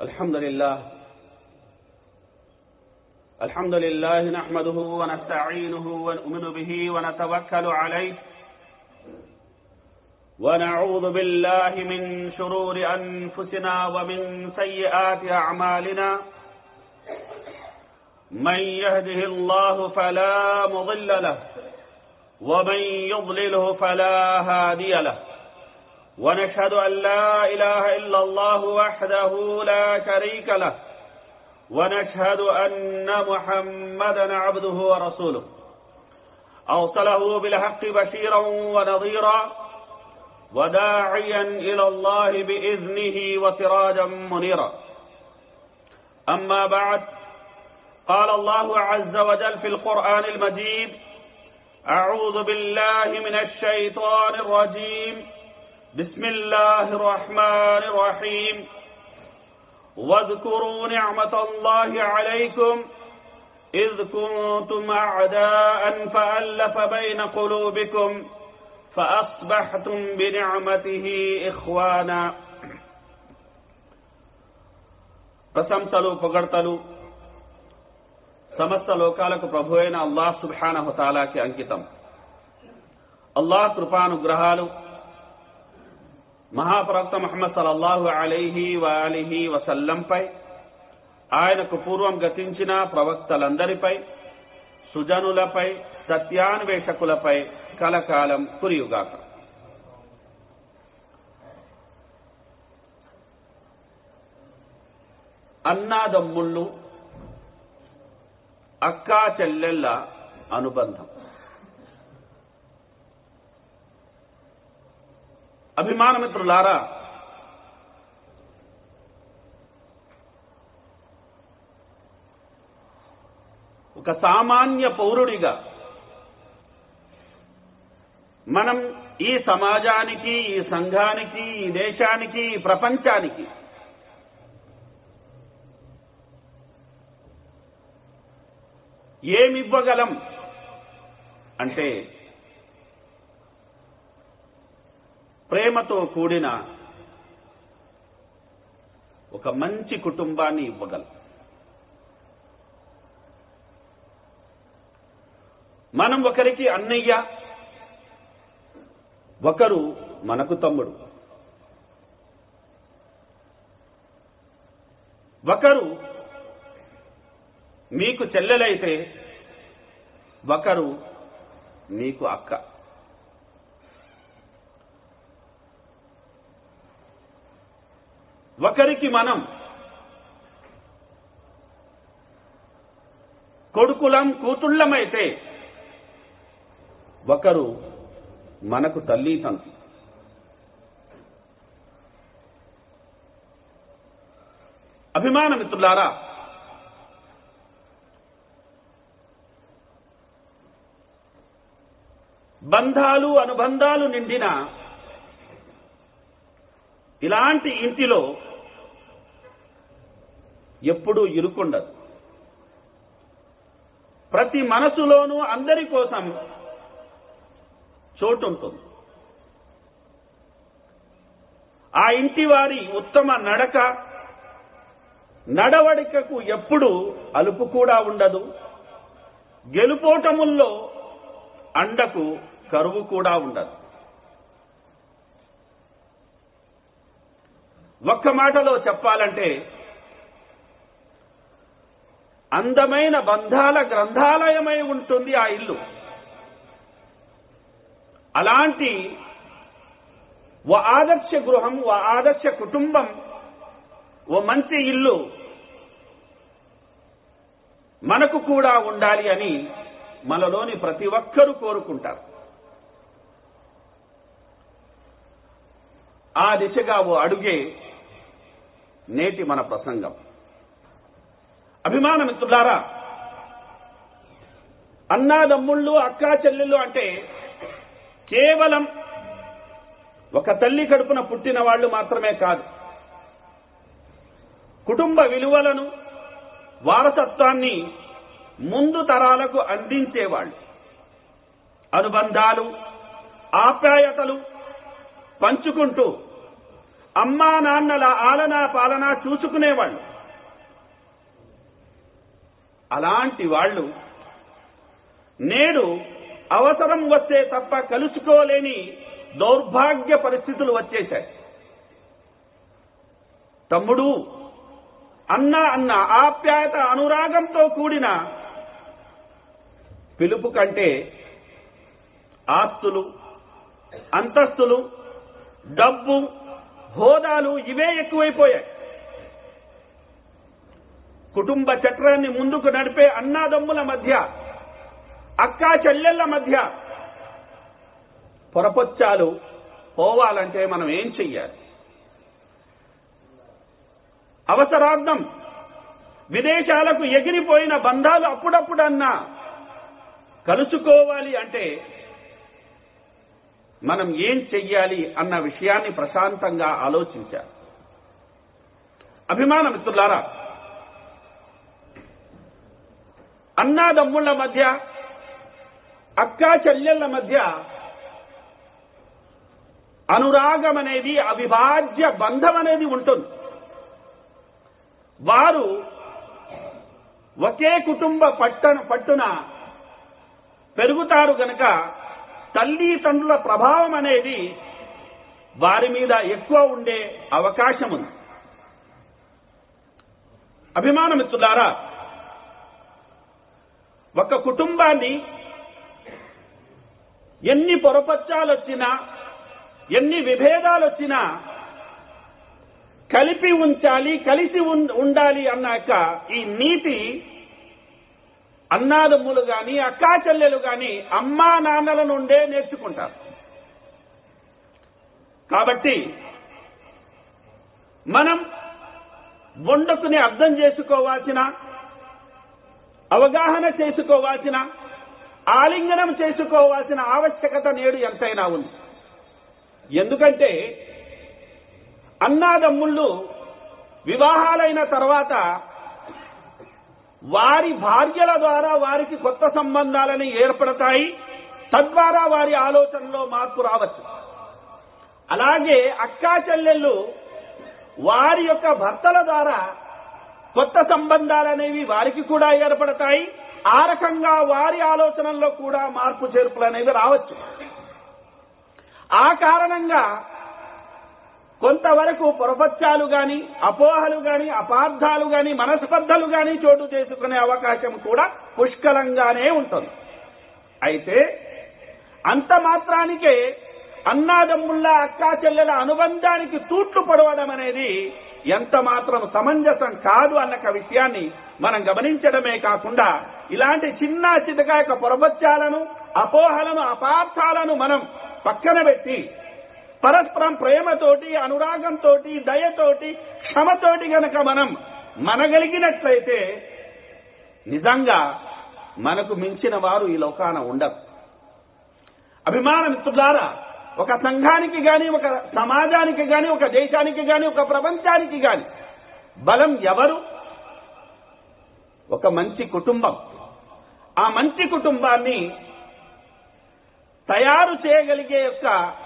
الحمد لله الحمد لله نحمده ونستعينه ونؤمن به ونتوكل عليه ونعوذ بالله من شرور أنفسنا ومن سيئات أعمالنا من يهده الله فلا مضل له ومن يضلله فلا هادي له ونشهد أن لا إله إلا الله وحده لا شريك له ونشهد أن محمدا عبده ورسوله أرسله بالحق بشيرا ونظيرا وداعيا إلى الله بإذنه وسراجا منيرا أما بعد قال الله عز وجل في القرآن المجيد أعوذ بالله من الشيطان الرجيم بسم الله الرحمن الرحيم واذكروا نعمة الله عليكم إذ كنتم أعداء فألف بين قلوبكم فأصبحتم بنعمته إخوانا ప్రశంసలు పొగడ్తలు సమస్త లోకాలకు ప్రభు అయిన అల్లాహ్ సుబ్హానహుతాలాకి అంకితం అల్లాహ్ కృపానుగ్రహాలు మహాప్రవక్త మహమ్మద్ సల్లల్లాహు అలైహి వాలిహి వసల్లంపై ఆయనకు పూర్వం గతించిన ప్రవక్తలందరిపై సుజనులపై సత్యాన్వేషకులపై కలకాలం కురియుగాక అన్నాదమ్ముళ్ళు అక్కా చెల్లెళ్ళ అనుబంధం అభిమానమిత్రులారా ఒక సామాన్య పౌరుడిగా మనం ఈ సమాజానికి ఈ సంఘానికి ఈ దేశానికి ఈ ప్రపంచానికి ఏమివ్వగలం అంటే ప్రేమతో కూడిన ఒక మంచి కుటుంబాన్ని ఇవ్వగలం మనం ఒకరికి అన్నయ్య ఒకరు మనకు తమ్ముడు ఒకరు మీకు చెల్లెలైతే ఒకరు మీకు అక్క ఒకరికి మనం కొడుకులం కూతుళ్ళమైతే ఒకరు మనకు తల్లి తండ్రి అభిమాన మిత్రులారా బంధాలు అనుబంధాలు నిండిన ఇలాంటి ఇంటిలో ఎప్పుడూ ఇరుకుండదు ప్రతి మనసులోనూ అందరి కోసం చోటు ఉంటుంది ఆ ఇంటి వారి ఉత్తమ నడక నడవడికకు ఎప్పుడు అలుపు కూడా ఉండదు గెలుపోటముల్లో అండకు కరువు కూడా ఉండదు ఒక్క మాటలో చెప్పాలంటే అందమైన బంధాల గ్రంథాలయమై ఉంటుంది ఆ ఇల్లు అలాంటి ఓ ఆదర్శ గృహం ఓ ఆదర్శ కుటుంబం ఓ మంచి ఇల్లు మనకు కూడా ఉండాలి అని మనలోని ప్రతి ఒక్కరూ కోరుకుంటారు ఆ దిశగా ఓ అడుగే నేటి మన ప్రసంగం అభిమాన మిత్రులారా అన్నాదమ్ముళ్ళు అక్కా చెల్లెళ్ళు అంటే కేవలం ఒక తల్లి కడుపున పుట్టిన వాళ్ళు మాత్రమే కాదు కుటుంబ విలువలను వారసత్వాన్ని ముందు తరాలకు అందించేవాళ్ళు అనుబంధాలు ఆప్యాయతలు పంచుకుంటూ అమ్మా నాన్నల ఆలనా పాలన చూసుకునేవాళ్ళు అలాంటి వాళ్ళు నేడు అవసరం వస్తే తప్ప కలుసుకోలేని దౌర్భాగ్య పరిస్థితులు వచ్చేశాయి తమ్ముడు అన్న అన్న ఆప్యాయత అనురాగంతో కూడిన పిలుపు కంటే ఆస్తులు అంతస్తులు డబ్బు హోదాలు ఇవే ఎక్కువైపోయాయి కుటుంబ చట్రాన్ని ముందుకు నడిపే అన్నాదమ్ముల మధ్య అక్కా చెల్లెళ్ల మధ్య పొరపొచ్చాలు పోవాలంటే మనం ఏం చెయ్యాలి అవసరార్థం విదేశాలకు ఎగిరిపోయిన బంధాలు అప్పుడప్పుడన్నా కలుసుకోవాలి అంటే మనం ఏం చెయ్యాలి అన్న విషయాన్ని ప్రశాంతంగా ఆలోచించాలి అభిమాన మిత్రులారా అన్నాదమ్ముళ్ల మధ్య అక్కా చెల్లెళ్ల మధ్య అనురాగం అనేది అవిభాజ్య బంధం అనేది ఉంటుంది వారు ఒకే కుటుంబ పట్టణ పట్టున పెరుగుతారు గనక తల్లి తండ్రుల ప్రభావం అనేది వారి మీద ఎక్కువ ఉండే అవకాశం ఉంది అభిమానమిత్రులారా ఒక కుటుంబాన్ని ఎన్ని పొరపచ్చాలు వచ్చినా ఎన్ని విభేదాలు వచ్చినా కలిపి ఉంచాలి కలిసి ఉం- ఉండాలి అన్నాక ఈ నీతి అన్నాదమ్ములు గాని అక్కా చెల్లెలు గాని అమ్మా నాన్నల నుండే నేర్చుకుంటారు కాబట్టి మనం వండుకుని అర్థం చేసుకోవాల్సిన అవగాహన చేసుకోవాల్సిన ఆలింగనం చేసుకోవాల్సిన ఆవశ్యకత నేడు ఎంతైనా ఉంది ఎందుకంటే అన్నాదమ్ముళ్ళు వివాహాలైన తర్వాత వారి భార్యల ద్వారా వారికి కొత్త సంబంధాలని ఏర్పడతాయి తద్వారా వారి ఆలోచనలో మార్పు రావచ్చు అలాగే అక్కా చెల్లెళ్ళు వారి యొక్క భర్తల ద్వారా కొత్త సంబంధాలనేవి వారికి కూడా ఏర్పడతాయి ఆ రకంగా వారి ఆలోచనల్లో కూడా మార్పు చేర్పులు అనేవి రావచ్చు ఆ కారణంగా కొంతవరకు పొరపత్యాలు గాని అపోహలు గాని అపార్థాలు గాని మనస్పర్ధలు గాని చోటు చేసుకునే అవకాశం కూడా పుష్కలంగానే ఉంటుంది అయితే అంత మాత్రానికే అన్నాదమ్ముళ్ళ అక్కా చెల్లెల అనుబంధానికి తూట్లు పడవడం అనేది ఎంత మాత్రం సమంజసం కాదు అన్న ఒక విషయాన్ని మనం గమనించడమే కాకుండా ఇలాంటి చిన్న చితక యొక్క పొరపత్యాలను అపోహలను అపార్థాలను మనం పక్కన పెట్టి పరస్పరం ప్రేమతోటి అనురాగంతో దయతోటి క్షమతోటి గనక మనం మనగలిగినట్లయితే నిజంగా మనకు మించిన వారు ఈ లోకాన ఉండరు అభిమాన మిత్రులారా ఒక సంఘానికి గాని ఒక సమాజానికి గాని ఒక దేశానికి గాని ఒక ప్రపంచానికి గాని బలం ఎవరు ఒక మంచి కుటుంబం ఆ మంచి కుటుంబాన్ని తయారు చేయగలిగే యొక్క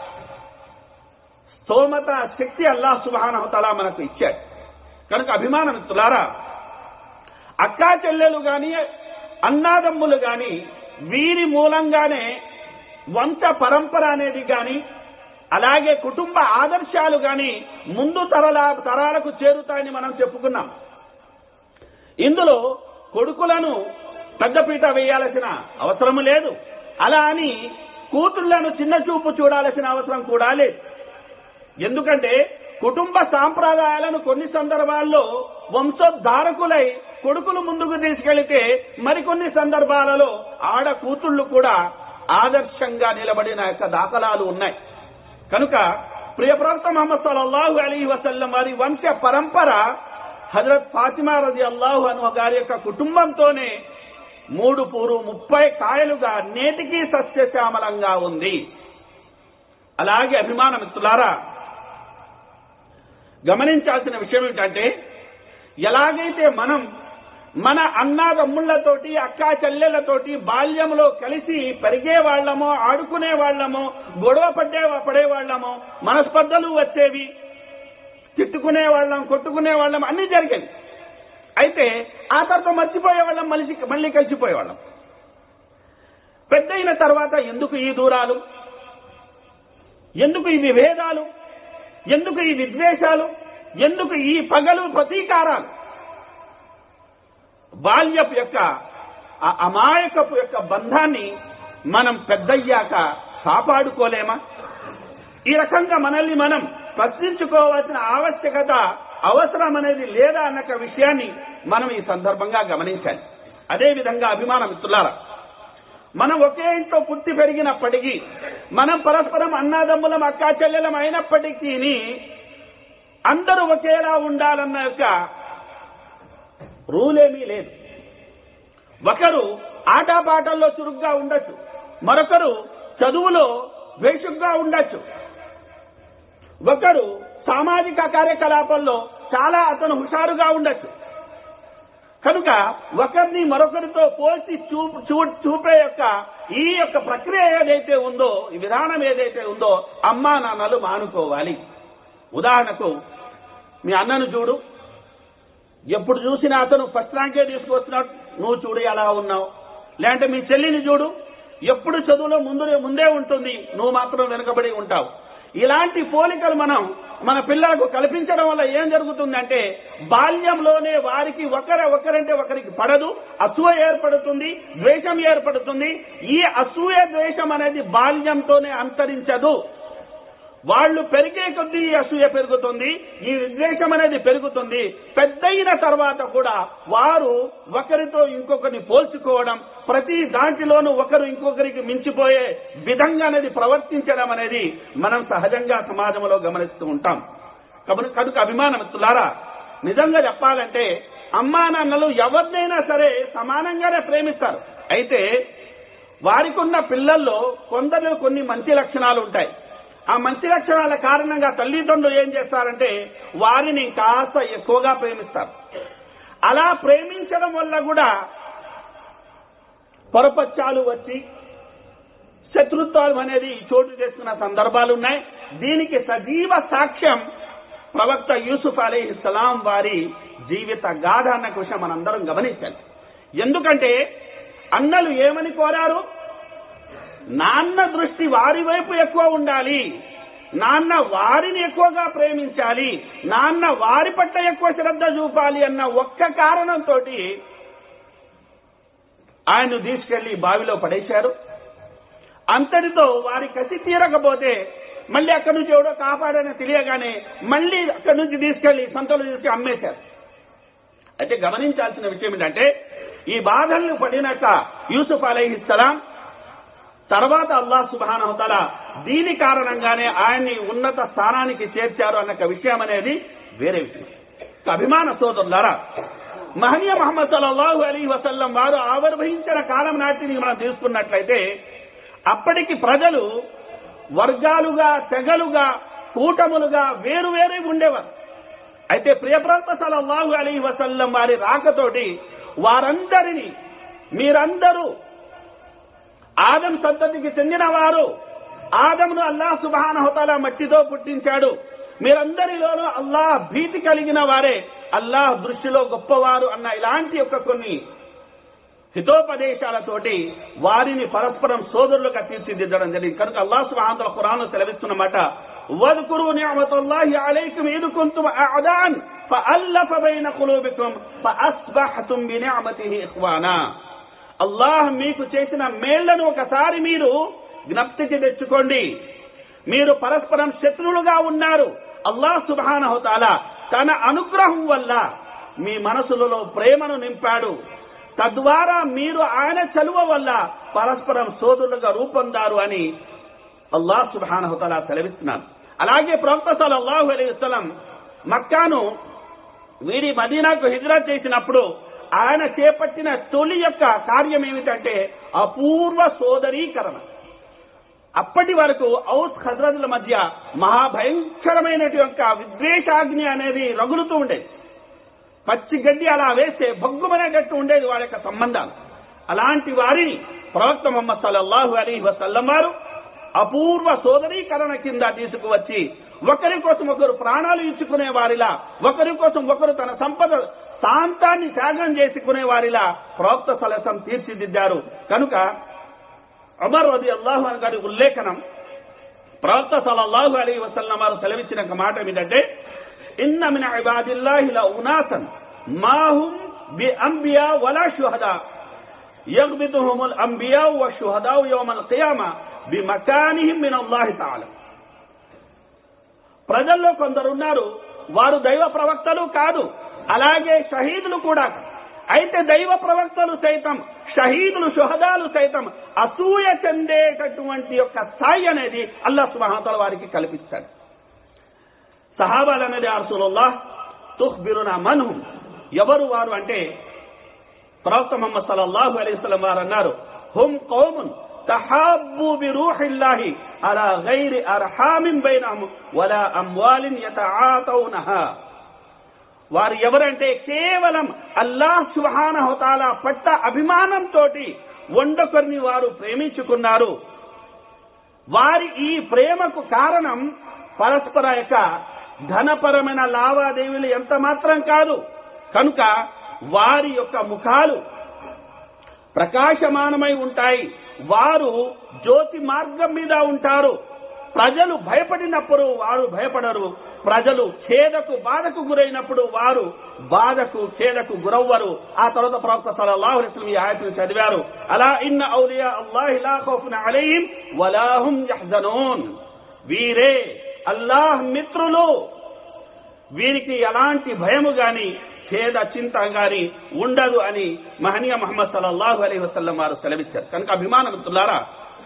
స్తోమత శక్తి అల్లాహ్ సుబానవతలా మనకు ఇచ్చాడు కనుక అభిమాన మిత్రులారా అక్కా చెల్లెలు గాని అన్నాదమ్ములు గాని వీరి మూలంగానే వంశ పరంపర అనేది గాని అలాగే కుటుంబ ఆదర్శాలు గాని ముందు తరల తరాలకు చేరుతాయని మనం చెప్పుకున్నాం ఇందులో కొడుకులను పెద్దపీట వేయాల్సిన అవసరం లేదు అలా అని కూతుళ్లను చిన్న చూపు చూడాల్సిన అవసరం కూడా లేదు ఎందుకంటే కుటుంబ సాంప్రదాయాలను కొన్ని సందర్భాల్లో వంశోద్ధారకులై కొడుకులు ముందుకు తీసుకెళ్తే మరికొన్ని సందర్భాలలో ఆడ కూతుళ్లు కూడా ఆదర్శంగా నిలబడిన యొక్క దాఖలాలు ఉన్నాయి కనుక ప్రియ ప్రవక్త మహమ్మద్ సల్లల్లాహు అలీ వసల్లం వారి వంశ పరంపర హజరత్ ఫాతిమా రది అల్లాహు అను గారి యొక్క కుటుంబంతోనే మూడు పూరు ముప్పై కాయలుగా నేటికి సస్యశ్యామలంగా ఉంది అలాగే అభిమాన మిత్రులారా గమనించాల్సిన విషయం ఏమిటంటే ఎలాగైతే మనం మన అన్నాదమ్ముళ్లతోటి అక్కా చెల్లెళ్లతోటి బాల్యంలో కలిసి పెరిగే వాళ్ళమో ఆడుకునే వాళ్ళమో గొడవ పడ్డే పడేవాళ్ళమో మనస్పర్ధలు వచ్చేవి తిట్టుకునే వాళ్ళం కొట్టుకునే వాళ్ళం అన్ని జరిగేవి అయితే ఆ తర్వాత మర్చిపోయేవాళ్ళం మళ్ళీ మళ్ళీ కలిసిపోయేవాళ్ళం పెద్ద అయిన తర్వాత ఎందుకు ఈ దూరాలు ఎందుకు ఈ విభేదాలు ఎందుకు ఈ విద్వేషాలు ఎందుకు ఈ పగలు ప్రతీకారాలు బాల్యపు యొక్క ఆ అమాయకపు యొక్క బంధాన్ని మనం పెద్దయ్యాక కాపాడుకోలేమా ఈ రకంగా మనల్ని మనం ప్రశ్నించుకోవాల్సిన ఆవశ్యకత అవసరం అనేది లేదా అన్న విషయాన్ని మనం ఈ సందర్భంగా గమనించాలి అదేవిధంగా అభిమాన మిత్రులారా మనం ఒకే ఇంట్లో పుట్టి పెరిగినప్పటికీ మనం పరస్పరం అన్నాదమ్ములం అక్కా చెల్లెలం అయినప్పటికీ అందరూ ఒకేలా ఉండాలన్న యొక్క రూల్ ఏమీ లేదు ఒకరు ఆటపాటల్లో చురుగ్గా ఉండొచ్చు మరొకరు చదువులో వేషుగ్గా ఉండొచ్చు ఒకరు సామాజిక కార్యకలాపాల్లో చాలా అతను హుషారుగా ఉండొచ్చు కనుక ఒకరిని మరొకరితో పోల్చి చూ చూ- చూపే యొక్క ఈ యొక్క ప్రక్రియ ఏదైతే ఉందో ఈ విధానం ఏదైతే ఉందో అమ్మా నాన్నలు మానుకోవాలి ఉదాహరణకు మీ అన్నను చూడు ఎప్పుడు చూసినా అతను ఫస్ట్ ర్యాంకే తీసుకొస్తున్నాడు నువ్వు చూడు ఎలా ఉన్నావు లేదంటే మీ చెల్లిని చూడు ఎప్పుడు చదువులో ముందు ముందే ఉంటుంది నువ్వు మాత్రం వెనుకబడి ఉంటావు ఇలాంటి పోలికలు మనం మన పిల్లలకు కల్పించడం వల్ల ఏం జరుగుతుందంటే బాల్యంలోనే వారికి ఒకర ఒకరంటే ఒకరికి పడదు అసూయ ఏర్పడుతుంది ద్వేషం ఏర్పడుతుంది ఈ అసూయ ద్వేషం అనేది బాల్యంతోనే అంతరించదు వాళ్ళు పెరిగే కొద్దీ ఈ అసూయ పెరుగుతుంది ఈ విద్వేషం అనేది పెరుగుతుంది పెద్దయిన తర్వాత కూడా వారు ఒకరితో ఇంకొకరిని పోల్చుకోవడం ప్రతి దాంట్లోనూ ఒకరు ఇంకొకరికి మించిపోయే విధంగా అనేది ప్రవర్తించడం అనేది మనం సహజంగా సమాజంలో గమనిస్తూ ఉంటాం కనుక కనుక అభిమానమిత్రులారా నిజంగా చెప్పాలంటే అమ్మా నాన్నలు ఎవరినైనా సరే సమానంగానే ప్రేమిస్తారు అయితే వారికి ఉన్న పిల్లల్లో కొందరు కొన్ని మంచి లక్షణాలు ఉంటాయి ఆ మంచి లక్షణాల కారణంగా తల్లిదండ్రులు ఏం చేస్తారంటే వారిని కాస్త ఎక్కువగా ప్రేమిస్తారు అలా ప్రేమించడం వల్ల కూడా పొరపచ్చాలు వచ్చి శత్రుత్వాలు అనేది చోటు చేసుకున్న సందర్భాలు ఉన్నాయి దీనికి సజీవ సాక్ష్యం ప్రవక్త యూసుఫ్ అలీ ఇస్లాం వారి జీవిత గాథ అన్న విషయం మనందరం గమనించాలి ఎందుకంటే అన్నలు ఏమని కోరారు నాన్న దృష్టి వారి వైపు ఎక్కువ ఉండాలి నాన్న వారిని ఎక్కువగా ప్రేమించాలి నాన్న వారి పట్ల ఎక్కువ శ్రద్ధ చూపాలి అన్న ఒక్క కారణంతో ఆయన తీసుకెళ్లి బావిలో పడేశారు అంతటితో వారి కసి తీరకపోతే మళ్ళీ అక్కడి నుంచి ఎవడో కాపాడని తెలియగానే మళ్ళీ అక్కడి నుంచి తీసుకెళ్లి సంతలో తీసుకెళ్లి అమ్మేశారు అయితే గమనించాల్సిన విషయం ఏంటంటే ఈ బాధలను పడినాక యూసుఫ్ అలైహిస్సలాం తర్వాత అల్లాహ్ సుబానహతల దీని కారణంగానే ఆయన్ని ఉన్నత స్థానానికి చేర్చారు అన్న విషయం అనేది వేరే విషయం ఇక అభిమాన సోదరులారా మహనీయ మహమ్మద్ సల్లల్లాహు అలీ వసల్లం వారు ఆవిర్భవించిన కాలం నాటిని మనం తీసుకున్నట్లయితే అప్పటికి ప్రజలు వర్గాలుగా తెగలుగా కూటములుగా వేరు వేరే ఉండేవారు అయితే ప్రియప్రవక్త సల్లల్లాహు అలీ వసల్లం వారి రాకతోటి వారందరినీ మీరందరూ ఆదం సంతతికి చెందిన వారు ఆదమును అల్లాహ్ సుబానహతల మట్టితో పుట్టించాడు మీరందరిలోనూ అల్లాహ్ భీతి కలిగిన వారే అల్లాహ్ దృష్టిలో గొప్పవారు అన్న ఇలాంటి యొక్క కొన్ని హితోపదేశాలతోటి వారిని పరస్పరం సోదరులుగా తీర్చిదిద్దడం జరిగింది కనుక అల్లాహ్ సుబానతల ఖురాన్ సెలవిస్తున్నమాట వద్కురు నియమతుల్లాహి అలైకుం ఇద్ కుంతుం అఅదాన్ ఫఅల్లఫ బైన ఖులూబికుం ఫఅస్బహతుం బినిఅమతిహి ఇఖ్వానా అల్లాహ్ మీకు చేసిన మేళ్లను ఒకసారి మీరు జ్ఞప్తికి తెచ్చుకోండి మీరు పరస్పరం శత్రువులుగా ఉన్నారు అల్లాహ్ సుబానహుతాల తన అనుగ్రహం వల్ల మీ మనసులలో ప్రేమను నింపాడు తద్వారా మీరు ఆయన చలువ వల్ల పరస్పరం సోదరులుగా రూపొందారు అని అల్లాహ్ సుబానహుతాల సెలవిస్తున్నారు అలాగే ప్రవక్త సల్లల్లాహు అలైహి వసల్లం మక్కాను వీరి మదీనాకు హిజ్రత్ చేసినప్పుడు ఆయన చేపట్టిన తొలి యొక్క కార్యం ఏమిటంటే అపూర్వ సోదరీకరణ అప్పటి వరకు ఔస్ ఖజ్రజుల మధ్య మహాభయంకరమైనటువంటి యొక్క విద్వేషాగ్ని అనేది రగులుతూ ఉండేది పచ్చి గడ్డి అలా వేస్తే భగ్గుమనేటట్టు ఉండేది వాళ్ళ యొక్క సంబంధాలు అలాంటి వారిని ప్రవక్త మొహమ్మద్ సల్లల్లాహు అలీ వసల్లం వారు అపూర్వ సోదరీకరణ కింద తీసుకువచ్చి ఒకరి కోసం ఒకరు ప్రాణాలు ఇచ్చుకునే వారిలా ఒకరి కోసం ఒకరు తన సంపద శాంతాన్ని త్యాగం చేసుకునే వారిలా ప్రవక్త సలసం తీర్చిదిద్దారు కనుక అమర్ రది అల్లాహు అని గారి ఉల్లేఖనం ప్రవక్త సలల్లాహు అలీ వసల్లం వారు సెలవిచ్చిన ఒక మాట ఏమిటంటే ఇన్న మిన ఇబాదిల్లాహి ల ఉనాసన్ మాహుం బి అంబియా వలా షుహదా يغبطهم الأنبياء والشهداء يوم القيامة بمكانهم من الله تعالى ప్రజల్లో కొందరున్నారు వారు దైవ ప్రవక్తలు కాదు అలాగే షహీదులు కూడా అయితే దైవ ప్రవక్తలు సైతం షహీదులు షుహదాలు సైతం అసూయ చెందేటటువంటి యొక్క స్థాయి అనేది అల్లా సుమహతల వారికి కల్పిస్తాడు సహాబాలు అనేది అర్సుల్లా తుహ్బిరున మన్హుం ఎవరు వారు అంటే ప్రవక్త ముహమ్మద్ సల్లల్లాహు అలైహి వసల్లం వారు అన్నారు హుం కౌమున్ తహాబ్బు బి రూహిల్లాహి అలా గైరి అర్హామిన్ బైనహుం వలా అమ్వాలిన్ యతఆతౌనహా వారు ఎవరంటే కేవలం అల్లాహ్ సుబ్హానహు తాలా పట్ల అభిమానంతో వండొకరిని వారు ప్రేమించుకున్నారు వారి ఈ ప్రేమకు కారణం పరస్పర యొక్క ధనపరమైన లావాదేవీలు ఎంత మాత్రం కాదు కనుక వారి యొక్క ముఖాలు ప్రకాశమానమై ఉంటాయి వారు జ్యోతి మార్గం మీద ఉంటారు ప్రజలు భయపడినప్పుడు వారు భయపడరు ప్రజలు ఖేదకు బాధకు గురైనప్పుడు వారు బాధకు ఖేదకు గురవ్వరు ఆ తర్వాత ప్రవక్త సల్లల్లాహు అలైహి వసల్లం ఈ ఆయతను చదివారు అలా ఇన్న ఔలియా అల్లాహి లా ఖౌఫున్ అలైహిం వలా హుం యహ్జనూన్ వీరే అల్లాహ్ మిత్రులు వీరికి ఎలాంటి భయము గాని ఖేద చింత గాని ఉండదు అని మహనీయ మహమ్మద్ సల్లల్లాహు అలైహి వసల్లం వారు సెలవిచ్చారు కనుక అభిమాన మిత్రులారా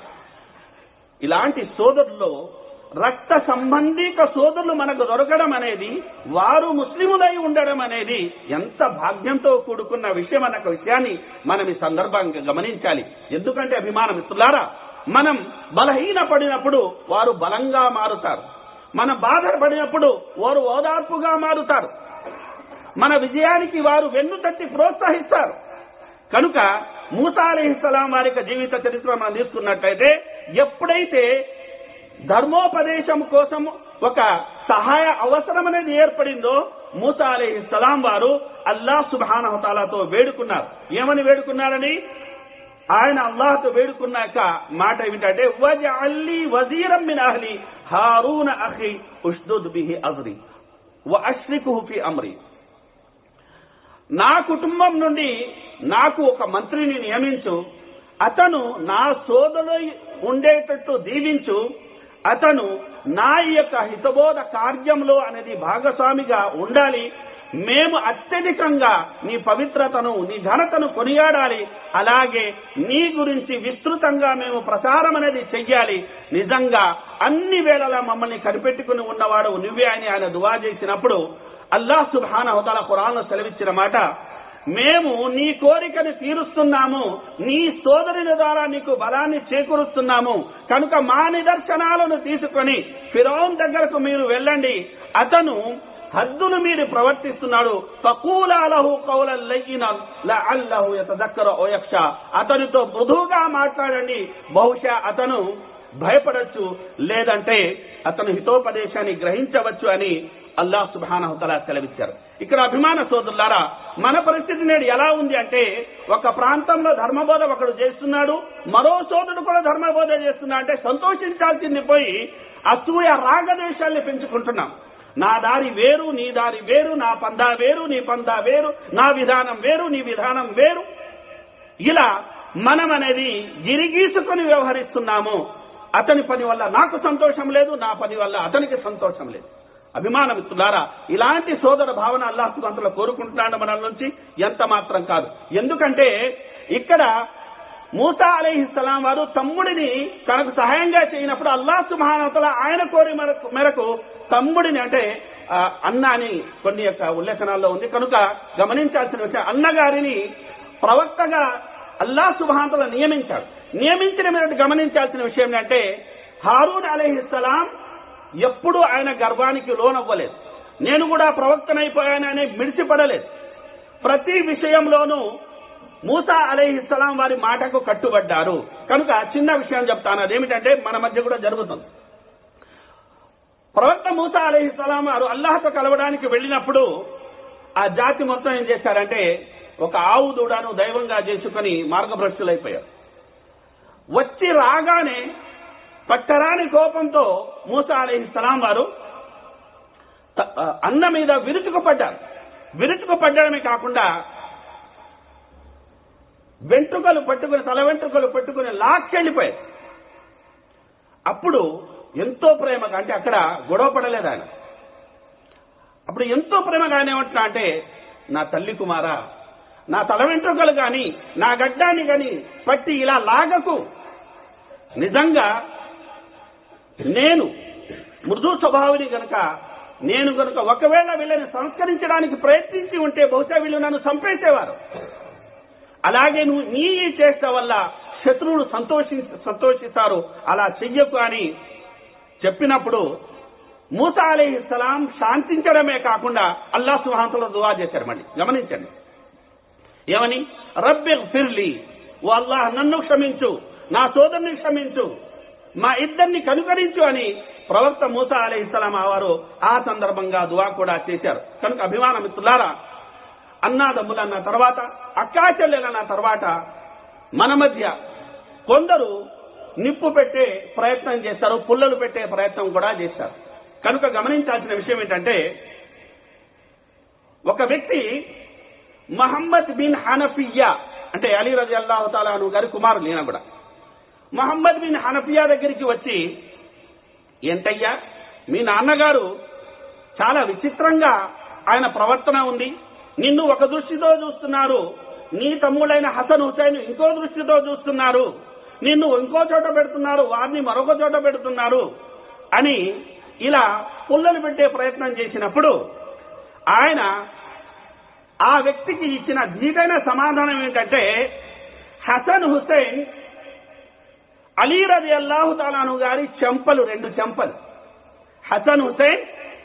ఇలాంటి సోదరుల్లో రక్త సంబంధిక సోదరులు మనకు దొరకడం అనేది వారు ముస్లిములై ఉండడం అనేది ఎంత భాగ్యంతో కూడుకున్న విషయం అన్న ఒక విషయాన్ని మనం ఈ సందర్భంగా గమనించాలి ఎందుకంటే అభిమాన మిత్రులారా మనం బలహీన పడినప్పుడు వారు బలంగా మారుతారు మన బాధపడినప్పుడు వారు ఓదార్పుగా మారుతారు మన విజయానికి వారు వెన్ను తట్టి ప్రోత్సహిస్తారు కనుక మూసా అలీహిస్సలాం వారి యొక్క జీవిత చరిత్ర మనం తీసుకున్నట్లయితే ఎప్పుడైతే ధర్మోపదేశం కోసం ఒక సహాయ అవసరం అనేది ఏర్పడిందో మూసా అలీహిస్సలాం వారు అల్లాహ్ సుబానహతాలతో వేడుకున్నారు ఏమని వేడుకున్నారని ఆయన అల్లాహ్తో వేడుకున్నాక మాట ఏమిటంటే వజఅల్లి వజీరం మిన్ అహ్లి హారూన అఖి ఉష్దుద్ బిహి అజ్రి వ అష్రికుహు ఫి అమ్రి నా కుటుంబం నుండి నాకు ఒక మంత్రిని నియమించు అతను నా సోదరు ఉండేటట్టు దీవించు అతను నా యొక్క హితబోధ కార్యంలో అనేది భాగస్వామిగా ఉండాలి మేము అత్యధికంగా నీ పవిత్రతను నీ ఘనతను కొనియాడాలి అలాగే నీ గురించి విస్తృతంగా మేము ప్రచారం అనేది చెయ్యాలి నిజంగా అన్ని వేళలా మమ్మల్ని కనిపెట్టుకుని ఉన్నవాడు నువ్వే అని ఆయన దువా చేసినప్పుడు అల్లాహ్ సుబ్హాన హుతాల ఖురాన్లో సెలవిచ్చిన మాట మేము నీ కోరికను తీరుస్తున్నాము నీ సోదరుని ద్వారా నీకు బలాన్ని చేకూరుస్తున్నాము కనుక మా నిదర్శనాలను తీసుకొని ఫిరౌన్ దగ్గరకు మీరు వెళ్ళండి అతను హద్దును మీరు ప్రవర్తిస్తున్నాడు ఫకూలాలహు కౌలన్ లయ్యినన్ లఅల్లహు యతదక్కర ఓ యక్ష అతనితో మృదువుగా మాట్లాడండి బహుశా అతను భయపడచ్చు లేదంటే అతను హితోపదేశాన్ని గ్రహించవచ్చు అని అల్లాహ్ సుబానహతలా సెలవిచ్చారు ఇక్కడ అభిమాన సోదరులారా మన పరిస్థితి నేడు ఎలా ఉంది అంటే ఒక ప్రాంతంలో ధర్మబోధ ఒకడు చేస్తున్నాడు మరో సోదరుడు కూడా ధర్మబోధ చేస్తున్నాడు అంటే సంతోషించాల్సింది పోయి అసూయ రాగదేశాల్ని పెంచుకుంటున్నాం నా దారి వేరు నీ దారి వేరు నా పందా వేరు నీ పందా వేరు నా విధానం వేరు నీ విధానం వేరు ఇలా మనం అనేది గిరిగీసుకొని వ్యవహరిస్తున్నాము అతని పని వల్ల నాకు సంతోషం లేదు నా పని వల్ల అతనికి సంతోషం లేదు అభిమాన మిత్రులారా ఇలాంటి సోదర భావన అల్లాహ్ సుబంతులు కోరుకుంటున్నాడు మన నుంచి ఎంత మాత్రం కాదు ఎందుకంటే ఇక్కడ మూసా అలీహిస్సలాం వారు తమ్ముడిని తనకు సహాయంగా చేయనప్పుడు అల్లాహ్ సుబానతల ఆయన కోరి మేరకు- మేరకు తమ్ముడిని అంటే ఆ, అన్న అని కొన్ని యొక్క ఉల్లేఖనాల్లో ఉంది కనుక గమనించాల్సిన విషయం అన్నగారిని ప్రవక్తగా అల్లాహ్ సుబానతల నియమించాడు నియమించిన మీద గమనించాల్సిన విషయం ఏంటంటే హారూన్ అలీహిస్సలాం ఎప్పుడూ ఆయన గర్వానికి లోనవ్వలేదు నేను కూడా ప్రవక్తనైపోయానని మిడిసిపడలేదు ప్రతి విషయంలోనూ మూసా అలీహిస్సలాం వారి మాటకు కట్టుబడ్డారు కనుక చిన్న విషయం చెప్తాను అదేమిటంటే మన మధ్య కూడా జరుగుతుంది ప్రవక్త మూసా అలీహిస్సలాం వారు అల్లాహతో కలవడానికి వెళ్ళినప్పుడు ఆ జాతి మొత్తం ఏం చేశారంటే ఒక ఆవు దూడను దైవంగా చేసుకుని మార్గభ్రష్టులైపోయారు వచ్చి రాగానే పట్టరాని కోపంతో మూసా అలీహిస్సలాం వారు త- అన్న మీద విరుచుకుపడ్డారు విరుచుకుపడ్డడమే కాకుండా వెంట్రుకలు పట్టుకుని తల వెంట్రుకలు పట్టుకుని లాక్కెళ్ళిపోయారు అప్పుడు ఎంతో ప్రేమగా అంటే అక్కడ గొడవ పడలేదు ఆయన అప్పుడు ఎంతో ప్రేమగా ఆయన ఏమంటున్నా అంటే నా తల్లి కుమారా నా తల వెంట్రుకలు గాని నా గడ్డాన్ని గాని పట్టి ఇలా లాగకు నిజంగా నేను మృదు స్వభావిని గనక నేను గనుక ఒకవేళ వీళ్ళని సంస్కరించడానికి ప్రయత్నించి ఉంటే బహుశా వీళ్ళు నన్ను చంపేసేవారు అలాగే నువ్వు నీ ఈ చేష్ట వల్ల శత్రువులు సంతోషి సంతోషిస్తారు అలా చెయ్యకు అని చెప్పినప్పుడు మూసా అలీహిస్సలాం శాంతించడమే కాకుండా అల్లా సుహాంతలో దువా చేశారు మళ్ళీ గమనించండి ఏమని రబ్బి ఫిర్లి ఓ అల్లాహ్ నన్ను క్షమించు నా సోదరుని క్షమించు మా ఇద్దరిని కనుకరించు అని ప్రవక్త మూసా అలీహిస్సలాం వారు ఆ సందర్భంగా దువా కూడా చేశారు కనుక అభిమాన మిత్రులారా అన్నాదమ్ములన్న తర్వాత అక్కా చెల్లెలన్న తర్వాత మన మధ్య కొందరు నిప్పు పెట్టే ప్రయత్నం చేస్తారు పుల్లలు పెట్టే ప్రయత్నం కూడా చేస్తారు కనుక గమనించాల్సిన విషయం ఏంటంటే ఒక వ్యక్తి మహమ్మద్ బిన్ హనఫియా అంటే అలీ రజి అల్లాహు తాలాను గారి కుమారులు ఈయన కూడా మహమ్మద్ బిన్ హనఫియా దగ్గరికి వచ్చి ఏంటయ్యా మీ నాన్నగారు చాలా విచిత్రంగా ఆయన ప్రవర్తన ఉంది నిన్ను ఒక దృష్టితో చూస్తున్నారు నీ తమ్ముడైన హసన్ హుసైన్ ఇంకో దృష్టితో చూస్తున్నారు నిన్ను ఇంకో చోట పెడుతున్నారు వారిని మరొక చోట పెడుతున్నారు అని ఇలా పుల్లలు పెట్టే ప్రయత్నం చేసినప్పుడు ఆయన ఆ వ్యక్తికి ఇచ్చిన ధీటైన సమాధానం ఏంటంటే హసన్ హుసైన్ అలీ రది అల్లాహు తాలాను గారి చెంపలు రెండు చెంపలు హసన్ హుసైన్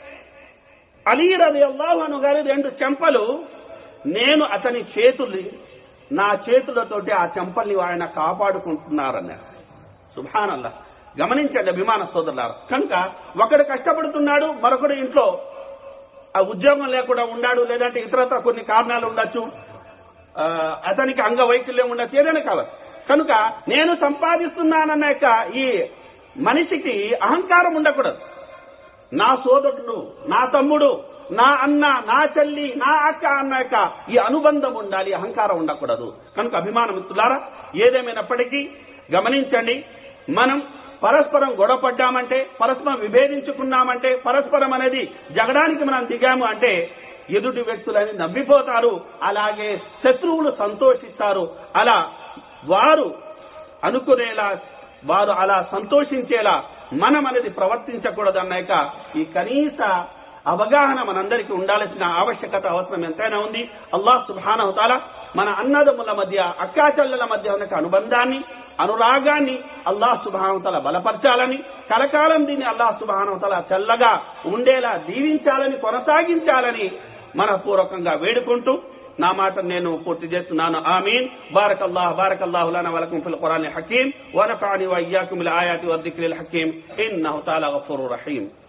అలీ రది అల్లాహను గారి రెండు చెంపలు నేను అతని చేతులు నా చేతులతోటి ఆ చెంపల్ని ఆయన కాపాడుకుంటున్నారన్నారు సుభానల్లా గమనించండి అభిమాన సోదరులారా కనుక ఒకడు కష్టపడుతున్నాడు మరొకడు ఇంట్లో ఆ ఉద్యోగం లేకుండా ఉన్నాడు లేదంటే ఇతరత్ర కొన్ని కారణాలు ఉండొచ్చు ఆ, అతనికి అంగవైకల్యం ఉండొచ్చు ఏదైనా కావచ్చు కనుక నేను సంపాదిస్తున్నానన్న యొక్క ఈ మనిషికి అహంకారం ఉండకూడదు నా సోదరుడు నా తమ్ముడు నా అన్న నా చెల్లి నా అక్క అన్న యొక్క ఈ అనుబంధం ఉండాలి అహంకారం ఉండకూడదు కనుక అభిమాన మిత్రులారా ఏదేమైనప్పటికీ గమనించండి మనం పరస్పరం గొడవ పడ్డామంటే పరస్పరం విభేదించుకున్నామంటే పరస్పరం అనేది జగడానికి మనం దిగాము అంటే ఎదుటి వ్యక్తులని నవ్విపోతారు అలాగే శత్రువులు సంతోషిస్తారు అలా వారు అనుకునేలా వారు అలా సంతోషించేలా మనం అనేది ప్రవర్తించకూడదు అన్నాక ఈ కనీస అవగాహన మనందరికీ ఉండాల్సిన ఆవశ్యకత అవసరం ఎంతైనా ఉంది అల్లాహ్ సుబానవతాల మన అన్నదమ్ముల మధ్య అక్కాచెల్లెల మధ్య ఉన్న అనుబంధాన్ని అనురాగాన్ని అల్లాహ్ సుబానవతల బలపరచాలని కలకాలం దీన్ని అల్లాహ్ సుబానవతల చల్లగా ఉండేలా దీవించాలని కొనసాగించాలని మనపూర్వకంగా వేడుకుంటూ నా మాట నేను పూర్తి చేస్తున్నాను ఆమీన్ బారకల్లాహ్ బారకల్లాహు లనా వలకుం ఫిల్ ఖురానిల్ హకీం వనఫعني واياكم بالايات والذكر الحكيم انه تعالى غفور رحيم